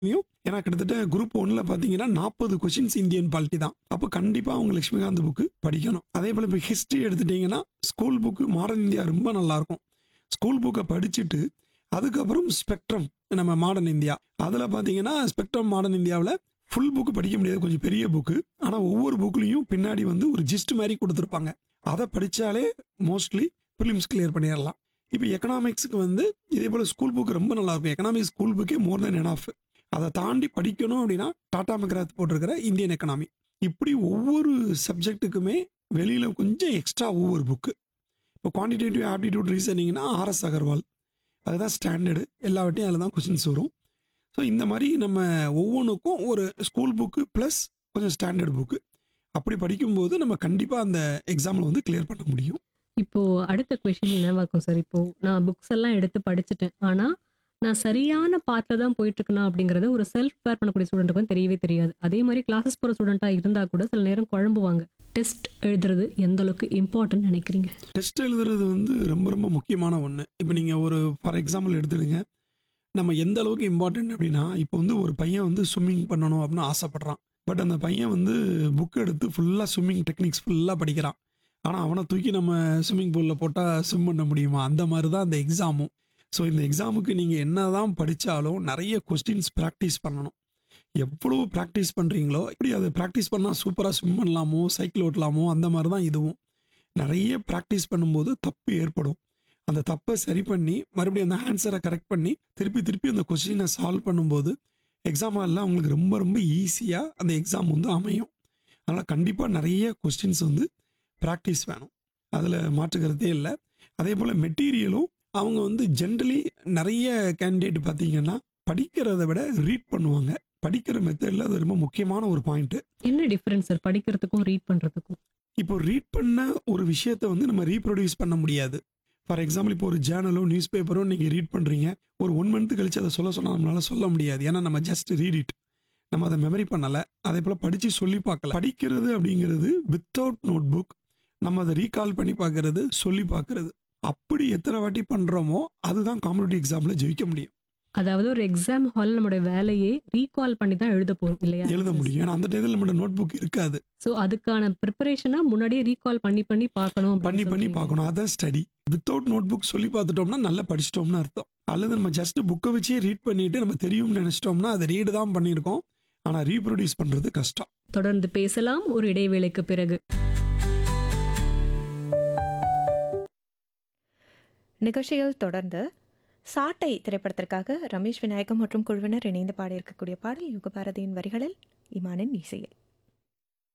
Indian ஏன்னா கிட்டத்தட்ட group ஒன்ல பார்த்தீங்கன்னா நாற்பது கொஷின்ஸ் இந்தியன் பாலிட்டி தான் அப்போ கண்டிப்பாக அவங்க லட்சுமிகாந்த் புக்கு படிக்கணும் அதே போல் இப்போ ஹிஸ்ட்ரி எடுத்துட்டிங்கன்னா ஸ்கூல் புக்கு மாடர்ன் இந்தியா ரொம்ப நல்லா இருக்கும் ஸ்கூல் புக்கை படிச்சுட்டு அதுக்கப்புறம் ஸ்பெக்ட்ரம் நம்ம மாடர்ன் இந்தியா அதில் பார்த்தீங்கன்னா ஸ்பெக்ட்ரம் மாடர்ன் இந்தியாவில் ஃபுல் புக்கு படிக்க முடியாது கொஞ்சம் பெரிய புக்கு ஆனால் ஒவ்வொரு புக்லேயும் பின்னாடி வந்து ஒரு ஜிஸ்ட் மாதிரி கொடுத்துருப்பாங்க அதை படித்தாலே மோஸ்ட்லி ப்ரிலிம்ஸ் கிளியர் பண்ணிடலாம் இப்போ எக்கனாமிக்ஸுக்கு வந்து இதே போல் ஸ்கூல் புக் ரொம்ப நல்லா இருக்கும் எக்கனாமிக்ஸ் ஸ்கூல் புக்கே மோர் தென் எனாஃப் அதை தாண்டி படிக்கணும் அப்படின்னா டாடா மெக்ராத் போட்டிருக்கிற இந்தியன் எக்கனாமி இப்படி ஒவ்வொரு சப்ஜெக்ட்டுக்குமே வெளியில் கொஞ்சம் எக்ஸ்ட்ரா ஒவ்வொரு புக்கு இப்போ குவான்டிடேட்டிவ் ஆப்டிடியூட் ரீசனிங்னா ஆர்எஸ் அகர்வால் அதுதான் ஸ்டாண்டர்டு எல்லாவற்றையும் அதில் தான் கொஷின்ஸ் வரும் ஸோ இந்த மாதிரி நம்ம ஒவ்வொன்றுக்கும் ஒரு ஸ்கூல் புக்கு ப்ளஸ் கொஞ்சம் ஸ்டாண்டர்ட் புக்கு அப்படி படிக்கும்போது நம்ம கண்டிப்பாக அந்த எக்ஸாமில் வந்து கிளியர் பண்ண முடியும் இப்போ அடுத்த கொஷின் என்னவா இருக்கும் சார் இப்போ நான் புக்ஸ் எல்லாம் எடுத்து படிச்சுட்டேன் ஆனா நான் சரியான பாத்துல தான் போயிட்டு இருக்கணும் அப்படிங்கறது ஒரு செல்ஃப் ப்ரிப்பேர் பண்ணக்கூடிய ஸ்டூடெண்ட்டுக்கு வந்து தெரியவே தெரியாது அதே மாதிரி கிளாஸஸ் போற ஸ்டூடெண்டா இருந்தா கூட சில நேரம் குழம்புவாங்க டெஸ்ட் எழுதுறது எந்த அளவுக்கு இம்பார்ட்டன்ட் நினைக்கிறீங்க டெஸ்ட் எழுதுறது வந்து ரொம்ப ரொம்ப முக்கியமான ஒன்று இப்போ நீங்கள் ஒரு ஃபார் எக்ஸாம்பிள் எடுத்துடுங்க நம்ம எந்த அளவுக்கு இம்பார்ட்டன்ட் அப்படின்னா இப்போ வந்து ஒரு பையன் வந்து ஸ்விம்மிங் பண்ணணும் அப்படின்னு ஆசைப்படுறான் பட் அந்த பையன் வந்து புக் எடுத்து ஃபுல்லாக ஸ்விம்மிங் டெக்னிக்ஸ் ஃபுல்லாக படிக்கிறான் ஆனால் அவனை தூக்கி நம்ம ஸ்விம்மிங் பூலில் போட்டால் ஸ்விம் பண்ண முடியுமா அந்த மாதிரி தான் அந்த எக்ஸாமும் ஸோ இந்த எக்ஸாமுக்கு நீங்கள் என்ன தான் படித்தாலும் நிறைய கொஸ்டின்ஸ் ப்ராக்டிஸ் பண்ணணும் எவ்வளோ ப்ராக்டிஸ் பண்ணுறீங்களோ இப்படி அதை ப்ராக்டிஸ் பண்ணால் சூப்பராக ஸ்விம் பண்ணலாமோ சைக்கிள் ஓட்டலாமோ அந்த மாதிரி தான் இதுவும் நிறைய ப்ராக்டிஸ் பண்ணும்போது தப்பு ஏற்படும் அந்த தப்பை சரி பண்ணி மறுபடியும் அந்த ஆன்சரை கரெக்ட் பண்ணி திருப்பி திருப்பி அந்த கொஸ்டினை சால்வ் பண்ணும்போது எக்ஸாம் எல்லாம் உங்களுக்கு ரொம்ப ரொம்ப ஈஸியாக அந்த எக்ஸாம் வந்து அமையும் அதனால் கண்டிப்பாக நிறைய கொஸ்டின்ஸ் வந்து ப்ராக்டிஸ் வேணும் அதில் மாற்றுக்கிறதே இல்லை அதே போல் மெட்டீரியலும் அவங்க வந்து ஜென்ரலி நிறைய கேண்டிடேட் பார்த்தீங்கன்னா படிக்கிறத விட ரீட் பண்ணுவாங்க படிக்கிற மெத்தடில் அது ரொம்ப முக்கியமான ஒரு பாயிண்ட்டு என்ன டிஃபரன்ஸ் சார் படிக்கிறதுக்கும் ரீட் பண்றதுக்கும் இப்போ ரீட் பண்ண ஒரு விஷயத்தை வந்து நம்ம ரீப்ரொடியூஸ் பண்ண முடியாது ஃபார் எக்ஸாம்பிள் இப்போ ஒரு ஜேர்னலோ நியூஸ் பேப்பரோ நீங்கள் ரீட் பண்ணுறீங்க ஒரு ஒன் மந்த் கழிச்சு அதை சொல்ல சொன்னால் நம்மளால சொல்ல முடியாது ஏன்னா நம்ம ஜஸ்ட் ரீட் இட் நம்ம அதை மெமரி பண்ணலை அதே போல் படித்து சொல்லி பார்க்கல படிக்கிறது அப்படிங்கிறது வித்தவுட் நோட் புக் நம்ம அதை ரீகால் பண்ணி பார்க்கறது சொல்லி பார்க்கறது அப்படி எத்தனை வாட்டி பண்ணுறோமோ அதுதான் காம்படிட்டிவ் எக்ஸாமில் ஜெயிக்க முடியும் அதாவது ஒரு எக்ஸாம் ஹால் நம்மளுடைய வேலையே ரீகால் பண்ணி தான் எழுத போறோம் இல்லையா எழுத முடியும் ஏன்னா அந்த டயத்தில் நம்மளோட நோட் புக் இருக்காது ஸோ அதுக்கான ப்ரிப்பரேஷனா முன்னாடியே ரீகால் பண்ணி பண்ணி பார்க்கணும் அப்படின்னு பண்ணி பண்ணி சொல்றீங்க. பார்க்கணும் அதான் ஸ்டடி வித்தவுட் நோட் புக் சொல்லி பார்த்துட்டோம்னா நல்லா படிச்சிட்டோம்னு அர்த்தம் அல்லது நம்ம ஜஸ்ட் புக்கை வச்சே ரீட் பண்ணிட்டு நம்ம தெரியும்னு நினைச்சிட்டோம்னா அதை ரீடு தான் பண்ணியிருக்கோம் ஆனால் ரீப்ரொடியூஸ் பண்ணுறது கஷ்டம் தொடர்ந்து பேசலாம் ஒரு இடைவேளைக்கு பிறகு நிகழ்ச்சியில் தொடர்ந்து சாட்டை திரைப்படத்திற்காக ரமேஷ் விநாயகம் மற்றும் குழுவினர் இணைந்து பாடியிருக்கக்கூடிய பாடல் யுகபாரதியின் வரிகளில் இமானின் இசையில்